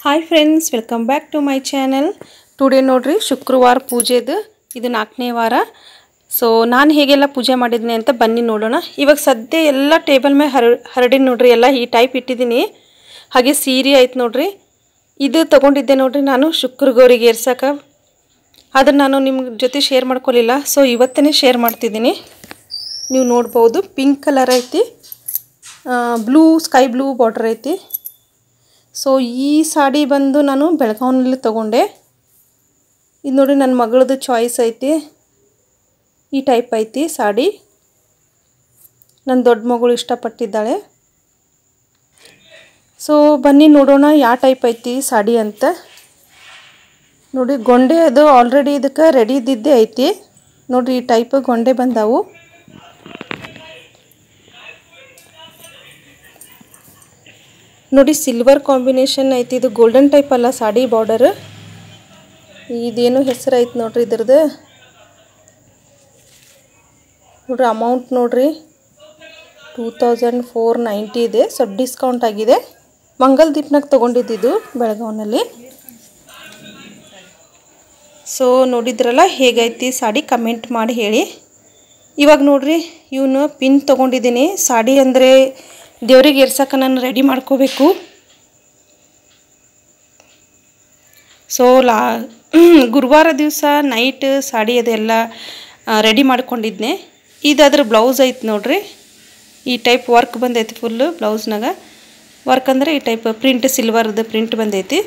hi friends welcome back to my channel today ನೋಡ್ರಿ ಶುಕ್ರವಾರ ಪೂಜೆದು ಇದು ನಾಲ್ಕನೇ ವಾರ ಸೊ ನಾನು ಹೇಗೆಲ್ಲ ಪೂಜೆ ಮಾಡಿದ್ದೀನಿ ಅಂತ ಬನ್ನಿ ನೋಡೋಣ ಇವಾಗ ಸದ್ಯ ಎಲ್ಲ ಟೇಬಲ್ ಮೇಲೆ ಹರ ಹರಡಿನ ನೋಡ್ರಿ ಎಲ್ಲ ಈ ಟೈಪ್ ಇಟ್ಟಿದ್ದೀನಿ ಹಾಗೆ ಸೀರೆ ಆಯ್ತು ನೋಡ್ರಿ ಇದು ತೊಗೊಂಡಿದ್ದೆ ನೋಡ್ರಿ ನಾನು ಶುಕ್ರ ಗೌರಿಗೆ ಏರ್ಸಕ್ಕೆ ಅದನ್ನು ನಾನು ನಿಮ್ಮ ಜೊತೆ ಶೇರ್ ಮಾಡ್ಕೊಲಿಲ್ಲ ಸೊ ಇವತ್ತೇ ಶೇರ್ ಮಾಡ್ತಿದ್ದೀನಿ ನೀವು ನೋಡ್ಬೋದು ಪಿಂಕ್ ಕಲರ್ ಐತಿ ಬ್ಲೂ ಸ್ಕೈ ಬ್ಲೂ ಬಾರ್ಡ್ರ್ ಐತಿ ಸೊ ಈ ಸಾಡಿ ಬಂದು ನಾನು ಬೆಳಗಾವಿನಲ್ಲಿ ತೊಗೊಂಡೆ ಇದು ನೋಡಿ ನನ್ನ ಮಗಳದ್ದು ಚಾಯ್ಸ್ ಐತಿ ಈ ಟೈಪ್ ಐತಿ ಸಾಡಿ ನನ್ನ ದೊಡ್ಡ ಮಗಳು ಇಷ್ಟಪಟ್ಟಿದ್ದಾಳೆ ಸೊ ಬನ್ನಿ ನೋಡೋಣ ಯಾವ ಟೈಪ್ ಐತಿ ಸಾಡಿ ಅಂತ ನೋಡಿ ಗೊಂಡೆ ಅದು ಆಲ್ರೆಡಿ ಇದಕ್ಕೆ ರೆಡಿ ಇದ್ದಿದ್ದೇ ಐತಿ ನೋಡಿರಿ ಈ ಟೈಪ್ ಗೊಂಡೆ ಬಂದಾವು ನೋಡಿ ಸಿಲ್ವರ್ ಕಾಂಬಿನೇಷನ್ ಐತಿ ಇದು ಗೋಲ್ಡನ್ ಟೈಪ್ ಅಲ್ಲ ಸಾಡಿ ಬಾರ್ಡರ್ ಇದೇನು ಹೆಸರು ಐತಿ ನೋಡ್ರಿ ಇದ್ರದ್ದು ನೋಡ್ರಿ ಅಮೌಂಟ್ ನೋಡ್ರಿ ಟೂ ತೌಸಂಡ್ ಫೋರ್ ನೈಂಟಿ ಇದೆ ಸ್ವಲ್ಪ ಡಿಸ್ಕೌಂಟ್ ಆಗಿದೆ ಮಂಗಲ್ ದೀಪ್ನಾಗ ತೊಗೊಂಡಿದ್ದಿದ್ದು ಬೆಳಗಾವಿನಲ್ಲಿ ಸೊ ನೋಡಿದ್ರಲ್ಲ ಹೇಗೈತಿ ಸಾಡಿ ಕಮೆಂಟ್ ಮಾಡಿ ಹೇಳಿ ಇವಾಗ ನೋಡ್ರಿ ಇವನು ಪಿನ್ ತೊಗೊಂಡಿದ್ದೀನಿ ಸಾಡಿ ಅಂದರೆ ದೇವ್ರಿಗೆ ಏರ್ಸಕ್ಕೆ ನಾನು ರೆಡಿ ಮಾಡ್ಕೋಬೇಕು ಸೊ ಲಾ ಗುರುವಾರ ದಿವಸ ನೈಟ್ ಸಾಡಿ ಅದೆಲ್ಲ ರೆಡಿ ಮಾಡ್ಕೊಂಡಿದ್ನೆ ಇದು ಅದ್ರ ಬ್ಲೌಸ್ ಐತೆ ನೋಡ್ರಿ ಈ ಟೈಪ್ ವರ್ಕ್ ಬಂದೈತಿ ಫುಲ್ಲು ಬ್ಲೌಸ್ನಾಗ ವರ್ಕ್ ಅಂದರೆ ಈ ಟೈಪ್ ಪ್ರಿಂಟ್ ಸಿಲ್ವರ್ದು ಪ್ರಿಂಟ್ ಬಂದೈತಿ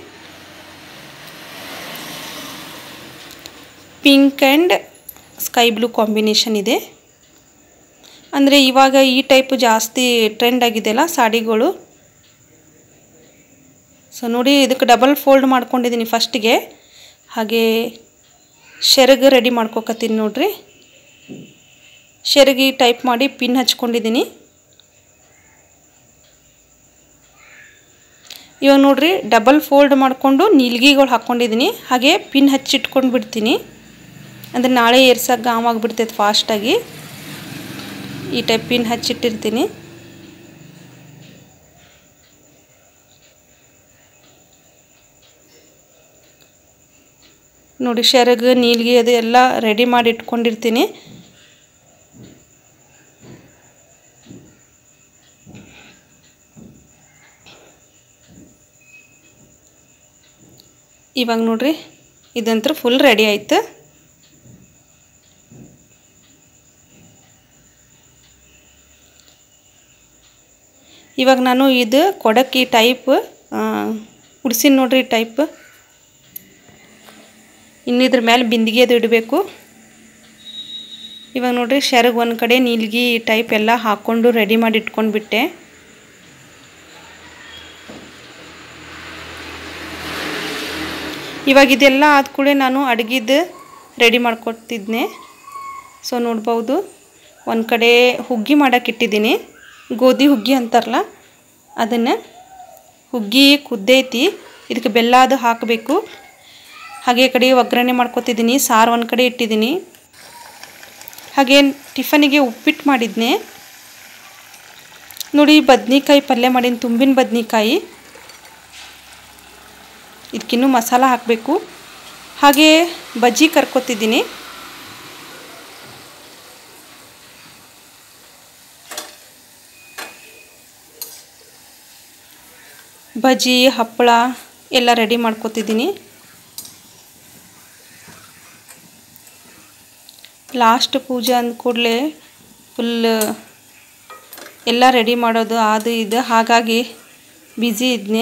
pink and sky blue combination ಇದೆ ಅಂದರೆ ಇವಾಗ ಈ ಟೈಪ್ ಜಾಸ್ತಿ ಟ್ರೆಂಡ್ ಆಗಿದೆಯಲ್ಲ ಸಾಡಿಗಳು ಸೊ ನೋಡಿ ಇದಕ್ಕೆ ಡಬಲ್ ಫೋಲ್ಡ್ ಮಾಡ್ಕೊಂಡಿದ್ದೀನಿ ಫಸ್ಟಿಗೆ ಹಾಗೆ ಶೆರಗು ರೆಡಿ ಮಾಡ್ಕೊಕತ್ತೀನಿ ನೋಡ್ರಿ ಶೆರಗಿ ಟೈಪ್ ಮಾಡಿ ಪಿನ್ ಹಚ್ಕೊಂಡಿದ್ದೀನಿ ಇವಾಗ ನೋಡ್ರಿ ಡಬಲ್ ಫೋಲ್ಡ್ ಮಾಡಿಕೊಂಡು ನೀಲ್ಗಿಗಳು ಹಾಕ್ಕೊಂಡಿದ್ದೀನಿ ಹಾಗೆ ಪಿನ್ ಹಚ್ಚಿಟ್ಕೊಂಡು ಬಿಡ್ತೀನಿ ಅಂದರೆ ನಾಳೆ ಏರ್ಸಕ್ಕೆ ಗಾಮ್ ಆಗಿಬಿಡ್ತೈತೆ ಫಾಸ್ಟಾಗಿ ಈ ಟೈಪ್ ಪಿನ್ ಹಚ್ಚಿಟ್ಟಿರ್ತೀನಿ ನೋಡಿ ಶೆರಗು ನೀಲ್ಗಿ ಅದು ಎಲ್ಲ ರೆಡಿ ಮಾಡಿ ಇಟ್ಕೊಂಡಿರ್ತೀನಿ ಇವಾಗ ನೋಡ್ರಿ ಇದಂತೂ ಫುಲ್ ರೆಡಿ ಆಯ್ತು ಇವಾಗ ನಾನು ಇದು ಕೊಡಕ್ಕೆ ಈ ಟೈಪ್ ಉಡ್ಸಿನ ನೋಡ್ರಿ ಟೈಪ್ ಇನ್ನಿದ್ರ ಮೇಲೆ ಬಿಂದಿಗೆ ಅದು ಇಡಬೇಕು ಇವಾಗ ನೋಡ್ರಿ ಶೆರಗ್ ಒಂದು ಕಡೆ ನೀಲ್ಗಿ ಟೈಪ್ ಎಲ್ಲ ಹಾಕ್ಕೊಂಡು ರೆಡಿ ಮಾಡಿ ಇಟ್ಕೊಂಡು ಬಿಟ್ಟೆ ಇವಾಗ ಇದೆಲ್ಲ ಆದ ಕೂಡ ನಾನು ಅಡುಗೆದು ರೆಡಿ ಮಾಡ್ಕೊತಿದ್ನೆ ಸೊ ನೋಡ್ಬೋದು ಒಂದು ಕಡೆ ಹುಗ್ಗಿ ಮಾಡೋಕೆ ಇಟ್ಟಿದ್ದೀನಿ ಗೋಧಿ ಹುಗ್ಗಿ ಅಂತಾರಲ್ಲ ಅದನ್ನು ಹುಗ್ಗಿ ಕುದ್ದೈತಿ ಇದಕ್ಕೆ ಬೆಲ್ಲ ಅದು ಹಾಕಬೇಕು ಹಾಗೆ ಕಡೆ ಒಗ್ಗರಣೆ ಮಾಡ್ಕೊತಿದ್ದೀನಿ ಸಾರು ಒಂದು ಕಡೆ ಇಟ್ಟಿದ್ದೀನಿ ಹಾಗೆ ಟಿಫನಿಗೆ ಉಪ್ಪಿಟ್ಟು ಮಾಡಿದ್ನೆ ನೋಡಿ ಬದ್ನಿಕಾಯಿ ಪಲ್ಯ ಮಾಡೀನಿ ತುಂಬಿನ ಬದ್ನಿಕಾಯಿ ಇದಕ್ಕಿನ್ನೂ ಮಸಾಲ ಹಾಕಬೇಕು ಹಾಗೆ ಬಜ್ಜಿ ಕರ್ಕೊತಿದ್ದೀನಿ ಬಜ್ಜಿ ಹಪ್ಪಳ ಎಲ್ಲ ರೆಡಿ ಮಾಡ್ಕೊತಿದ್ದೀನಿ ಲಾಸ್ಟ್ ಪೂಜೆ ಅಂದ ಕೂಡಲೇ ಫುಲ್ ಎಲ್ಲ ರೆಡಿ ಮಾಡೋದು ಅದು ಇದು ಹಾಗಾಗಿ ಬ್ಯುಸಿ ಇದ್ನೆ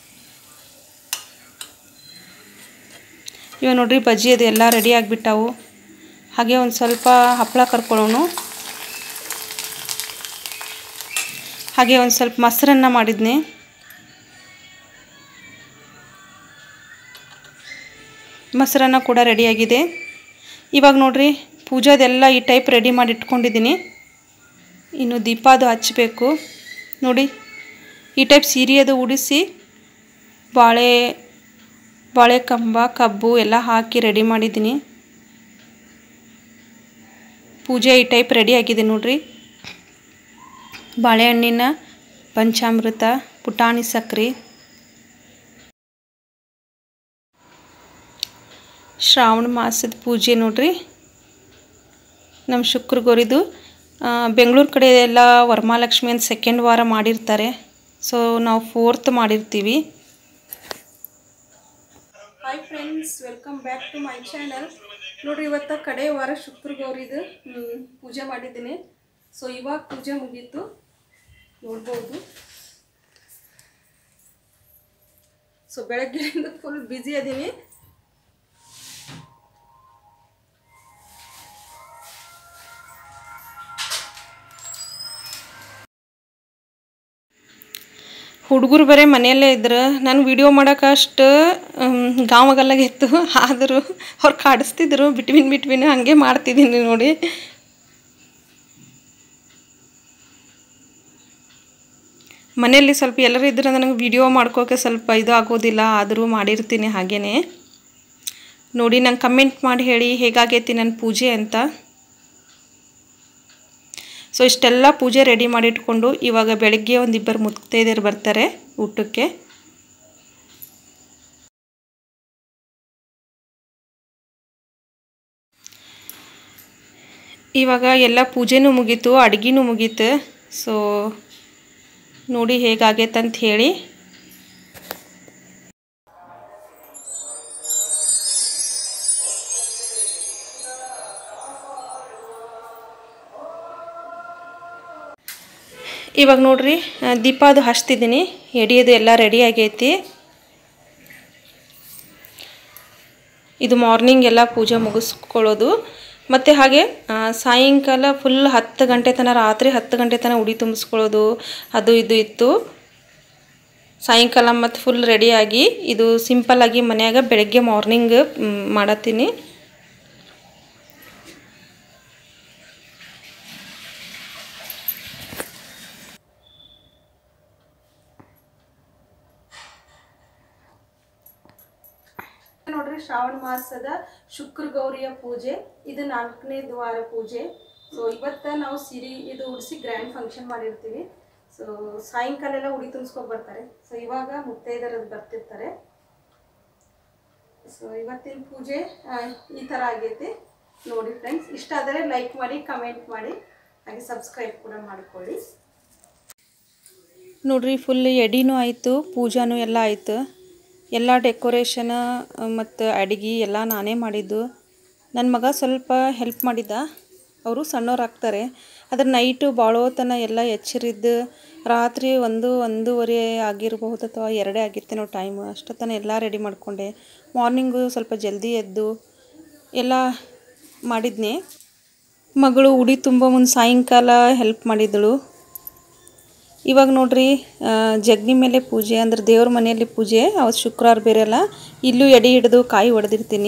ಇವಾಗ ನೋಡ್ರಿ ಬಜ್ಜಿ ಅದು ಎಲ್ಲ ರೆಡಿ ಆಗಿಬಿಟ್ಟವು ಹಾಗೆ ಒಂದು ಸ್ವಲ್ಪ ಹಪ್ಪಳ ಕರ್ಕೊಳ್ಳೋಣ ಹಾಗೆ ಒಂದು ಸ್ವಲ್ಪ ಮೊಸರನ್ನ ಮಾಡಿದ್ನೆ ಮೊಸರನ್ನ ಕೂಡ ರೆಡಿಯಾಗಿದೆ ಇವಾಗ ನೋಡ್ರಿ ಪೂಜಾದೆಲ್ಲ ಈ ಟೈಪ್ ರೆಡಿ ಮಾಡಿ ಇಟ್ಕೊಂಡಿದ್ದೀನಿ ಇನ್ನು ದೀಪ ಅದು ಹಚ್ಚಬೇಕು ನೋಡಿ ಈ ಟೈಪ್ ಸೀರೆ ಅದು ಉಡಿಸಿ ಬಾಳೆ ಬಾಳೆ ಕಂಬ ಕಬ್ಬು ಎಲ್ಲ ಹಾಕಿ ರೆಡಿ ಮಾಡಿದ್ದೀನಿ ಪೂಜೆ ಈ ಟೈಪ್ ರೆಡಿ ಆಗಿದೆ ನೋಡ್ರಿ ಬಾಳೆಹಣ್ಣಿನ ಪಂಚಾಮೃತ ಪುಟಾಣಿ ಸಕ್ರೆ ಶ್ರಾವಣ ಮಾಸದ ಪೂಜೆ ನೋಡ್ರಿ ನಮ್ಮ ಶುಕ್ರಗೋರಿದು ಬೆಂಗಳೂರು ಕಡೆ ಎಲ್ಲ ವರಮಹಾಲಕ್ಷ್ಮಿ ಅಂತ ಸೆಕೆಂಡ್ ವಾರ ಮಾಡಿರ್ತಾರೆ ಸೊ ನಾವು ಫೋರ್ತ್ ಮಾಡಿರ್ತೀವಿ hi friends welcome back to my channel ನೋಡ್ರಿ ಇವತ್ತು ಕಡೆ ವಾರ ಶುಕ್ರಗೌರಿದು ಹ್ಮ್, ಪೂಜೆ ಮಾಡಿದ್ದೀನಿ ಸೊ ಇವಾಗ ಪೂಜೆ ಮುಗೀತು ನೋಡ್ಬೋದು ಸೊ ಬೆಳಗ್ಗೆಯಿಂದ ಫುಲ್ ಬ್ಯುಸಿ ಅದೀನಿ ಹುಡುಗರು ಬರೀ ಮನೆಯಲ್ಲೇ ಇದ್ರು ನಾನು ವಿಡಿಯೋ ಮಾಡೋಕೆ ಅಷ್ಟು ಗಾವಗಲ್ಲಾಗಿತ್ತು ಆದರೂ ಅವ್ರು ಕಾಡಿಸ್ತಿದ್ರು ಬಿಟ್ವಿನ್ ಬಿಟ್ವಿನ್ ಹಾಗೆ ಮಾಡ್ತಿದ್ದೀನಿ ನೋಡಿ ಮನೆಯಲ್ಲಿ ಸ್ವಲ್ಪ ಎಲ್ಲರೂ ಇದ್ರೆ ನನಗೆ ವಿಡಿಯೋ ಮಾಡ್ಕೋಕೆ ಸ್ವಲ್ಪ ಇದು ಆಗೋದಿಲ್ಲ ಆದರೂ ಮಾಡಿರ್ತೀನಿ ಹಾಗೇ ನೋಡಿ ನಂಗೆ ಕಮೆಂಟ್ ಮಾಡಿ ಹೇಳಿ ಹೇಗಾಗೈತಿ ನನ್ನ ಪೂಜೆ ಅಂತ ಸೊ ಇಷ್ಟೆಲ್ಲ ಪೂಜೆ ರೆಡಿ ಮಾಡಿಟ್ಕೊಂಡು ಇವಾಗ ಬೆಳಗ್ಗೆ ಒಂದಿಬ್ಬರು ಮುತ್ತೈದೆಯರು ಬರ್ತಾರೆ ಊಟಕ್ಕೆ ಇವಾಗ ಎಲ್ಲ ಪೂಜೆನೂ ಮುಗೀತು ಅಡುಗೆನೂ ಮುಗೀತು ಸೊ ನೋಡಿ ಹೇಗಾಗೈತಂತ ಹೇಳಿ ಇವಾಗ ನೋಡ್ರಿ ಆ, ದೀಪ ಅದು ಹಚ್ತಿದ್ದೀನಿ ಎಡಿಯೋದು ಎಲ್ಲ ರೆಡಿ ಆಗೈತಿ ಇದು ಮಾರ್ನಿಂಗ್ ಎಲ್ಲ ಪೂಜೆ ಮುಗಿಸ್ಕೊಳ್ಳೋದು ಮತ್ತು ಹಾಗೆ ಆ, ಸಾಯಂಕಾಲ ಫುಲ್ ಹತ್ತು ಗಂಟೆ ತನಕ ರಾತ್ರಿ ಹತ್ತು ಗಂಟೆ ತನಕ ಉಡಿ ತುಂಬಿಸ್ಕೊಳ್ಳೋದು ಅದು ಇದು ಇತ್ತು ಸಾಯಂಕಾಲ ಮತ್ತು ಫುಲ್ ರೆಡಿಯಾಗಿ ಇದು ಸಿಂಪಲ್ಲಾಗಿ ಮನ್ಯಾಗ ಬೆಳಗ್ಗೆ ಮಾರ್ನಿಂಗ್ ಮಾಡತ್ತೀನಿ ನೋಡ್ರಿ ಶ್ರಾವಣ ಮಾಸದ ಶುಕ್ರ ಗೌರಿಯ ಪೂಜೆ ಇದು ನಾಲ್ಕನೇ ದ್ವಾರ ಪೂಜೆ ಸೊ ಇವತ್ತ ನಾವು ಸಿರಿ ಇದು ಉಡಿಸಿ ಗ್ರ್ಯಾಂಡ್ ಫಂಕ್ಷನ್ ಮಾಡಿರ್ತೀವಿ ಸೊ ಸಾಯಂಕಾಲ ಎಲ್ಲ ಉಡಿ ತುಂಬಿಸ್ಕೊಂಡು ಬರ್ತಾರೆ ಸೊ ಇವಾಗ ಮುತ್ತೈದರದ್ದು ಬರ್ತಿರ್ತಾರೆ ಸೊ ಇವತ್ತಿನ ಪೂಜೆ ಆ, ಈ ಥರ ಆಗೈತಿ ನೋಡಿ ಫ್ರೆಂಡ್ಸ್ ಇಷ್ಟ ಆದರೆ ಲೈಕ್ ಮಾಡಿ ಕಮೆಂಟ್ ಮಾಡಿ ಹಾಗೆ ಸಬ್ಸ್ಕ್ರೈಬ್ ಕೂಡ ಮಾಡ್ಕೊಳ್ಳಿ ನೋಡ್ರಿ ಫುಲ್ ಎಡಿನೂ ಆಯಿತು ಪೂಜಾನೂ ಎಲ್ಲ ಆಯಿತು ಎಲ್ಲ ಡೆಕೋರೇಷನ್ ಮತ್ತು ಅಡುಗೆ ಎಲ್ಲ ನಾನೇ ಮಾಡಿದ್ದು ನನ್ನ ಮಗ ಸ್ವಲ್ಪ ಹೆಲ್ಪ್ ಮಾಡಿದ್ದ ಅವರು ಸಣ್ಣವ್ರಾಗ್ತಾರೆ ಅದ್ರ ನೈಟು ಭಾಳೋತನ ಎಲ್ಲ ಎಚ್ಚರಿದ್ದು ರಾತ್ರಿ ಒಂದು ಒಂದೂವರೆ ಆಗಿರಬಹುದು ಅಥವಾ ಎರಡೇ ಆಗಿತ್ತೇನೋ ಟೈಮ್ ಅಷ್ಟೊತ್ತನ ಎಲ್ಲ ರೆಡಿ ಮಾಡಿಕೊಂಡೆ ಮಾರ್ನಿಂಗು ಸ್ವಲ್ಪ ಜಲ್ದಿ ಎದ್ದು ಎಲ್ಲ ಮಾಡಿದ್ನಿ ಮಗಳು ಉಡಿ ತುಂಬ ಮುಂದೆ ಸಾಯಂಕಾಲ ಹೆಲ್ಪ್ ಮಾಡಿದಳು ಇವಾಗ ನೋಡ್ರಿ ಆ, ಜಗ್ನಿ ಮೇಲೆ ಪೂಜೆ ಅಂದ್ರೆ ದೇವ್ರ ಮನೆಯಲ್ಲಿ ಪೂಜೆ ಅವತ್ತು ಶುಕ್ರವಾರ ಬೇರೆ ಅಲ್ಲ ಇಲ್ಲೂ ಎಡೆ ಹಿಡಿದು ಕಾಯಿ ಹೊಡೆದಿರ್ತೀನಿ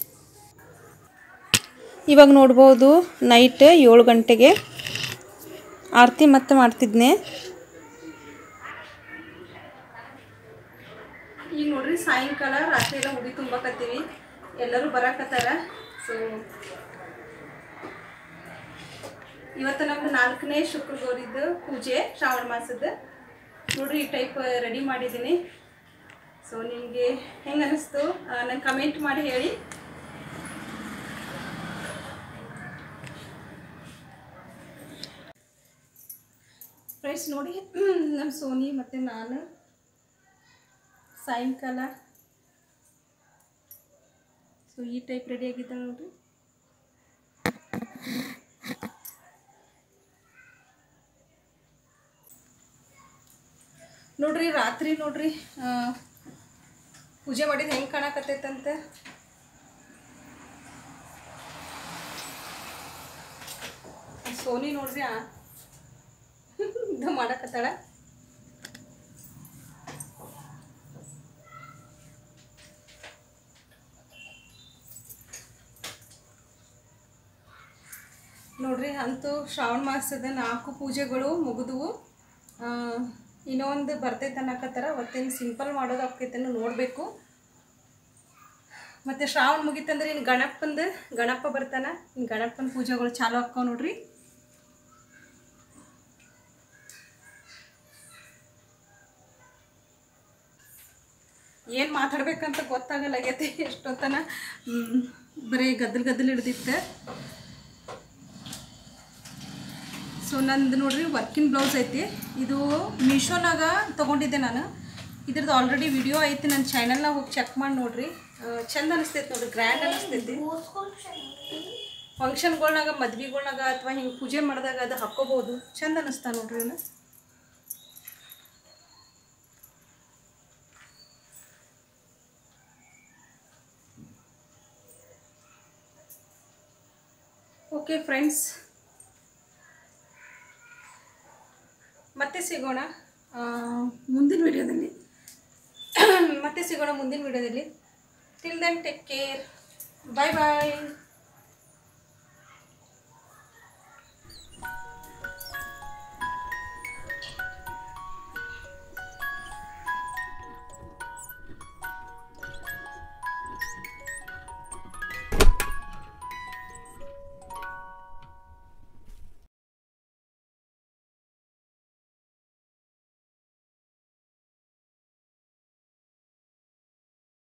ಇವಾಗ ನೋಡ್ಬೋದು ನೈಟ್ ಏಳು ಗಂಟೆಗೆ ಆರತಿ ಮತ್ತೆ ಮಾಡ್ತಿದ್ನೆ ಈಗ ನೋಡ್ರಿ ಸಾಯಂಕಾಲ ರಾತ್ರಿ ಎಲ್ಲ ಉಡಿ ತುಂಬಕತ್ತೀವಿ ಎಲ್ಲರೂ ಬರಾಕತ್ತಾರ ಸೊ ಇವತ್ತು ನಮ್ದು ನಾಲ್ಕನೇ ಶುಕ್ರ ಗೌರಿದ್ದು ಪೂಜೆ ಶ್ರಾವಣ ಮಾಸದ ನೋಡ್ರಿ ಈ ಟೈಪ್ ರೆಡಿ ಮಾಡಿದ್ದೀನಿ ಸೊ ನಿಮಗೆ ಹೆಂಗೆ ಅನ್ನಿಸ್ತು ನಂಗೆ ಕಮೆಂಟ್ ಮಾಡಿ ಹೇಳಿ ಫ್ರೆಂಡ್ಸ್ ನೋಡಿ ನಮ್ಮ ಸೋನಿ ಮತ್ತು ನಾನು ಸಾಯಂಕಾಲ ಸೊ ಈ ಟೈಪ್ ರೆಡಿ ಆಗಿದ್ದ ನೋಡ್ರಿ ನೋಡ್ರಿ ರಾತ್ರಿ ನೋಡ್ರಿ ಆ, ಪೂಜೆ ಮಾಡಿದ್ ಹೆಂಗೆ ಕಾಣಕತ್ತೈತಂತ ಸೋನಿ ನೋಡ್ರಿ ಆ ಇದು ಮಾಡಕತ್ತಾಳ ನೋಡ್ರಿ ಅಂತೂ ಶ್ರಾವಣ ಮಾಸದ ನಾಲ್ಕು ಪೂಜೆಗಳು ಮುಗಿದವು ಇನ್ನೊಂದು ಬರ್ತೈತೆ ಅನ್ನಕತ್ತಾರ ಅವತ್ತೇನು ಸಿಂಪಲ್ ಮಾಡೋದು ಆಕೈತೇನೋ ನೋಡಬೇಕು ಮತ್ತು ಶ್ರಾವಣ ಮುಗೀತಂದ್ರೆ ಇನ್ನು ಗಣಪಂದು ಗಣಪ ಬರ್ತಾನ ಇನ್ನು ಗಣಪನ ಪೂಜೆಗಳು ಚಾಲು ಆಕ್ಕವ ನೋಡ್ರಿ ಏನು ಮಾತಾಡ್ಬೇಕಂತ ಗೊತ್ತಾಗಲ್ಲಾಗೈತಿ ಎಷ್ಟೊತ್ತನ ಮ್, ಬರೀ ಗದ್ದಲ್ ಗದ್ದಲ್ ಹಿಡ್ದಿತ್ತೆ ಸೊ ನಂದು ನೋಡ್ರಿ ವರ್ಕಿಂಗ್ ಬ್ಲೌಸ್ ಐತಿ ಇದು ಮೀಶೋನಾಗ ತೊಗೊಂಡಿದ್ದೆ ನಾನು ಇದ್ರದ್ದು ಆಲ್ರೆಡಿ ವಿಡಿಯೋ ಐತಿ ನನ್ನ ಚಾನಲ್ನಾಗ ಹೋಗಿ ಚೆಕ್ ಮಾಡಿ ನೋಡ್ರಿ ಆ, ಚಂದ ಅನಿಸ್ತೈತಿ ನೋಡ್ರಿ ಗ್ರ್ಯಾಂಡ್ ಅನಿಸ್ತೈತಿ ಫಂಕ್ಷನ್ಗಳ್ನಾಗ ಮದ್ವೆಗಳ್ನಾಗ ಅಥವಾ ಹಿಂಗೆ ಪೂಜೆ ಮಾಡಿದಾಗ ಅದು ಹಾಕ್ಕೋಬೋದು ಚಂದ ಅನಿಸ್ತಾ ನೋಡ್ರಿ ಇವ್ನ ಓಕೆ ಫ್ರೆಂಡ್ಸ್ ಮತ್ತೆ ಸಿಗೋಣ ಆ, ಮುಂದಿನ ವಿಡಿಯೋದಲ್ಲಿ ಮತ್ತೆ ಸಿಗೋಣ ಮುಂದಿನ ವಿಡಿಯೋದಲ್ಲಿ till then take care bye ಬಾಯ್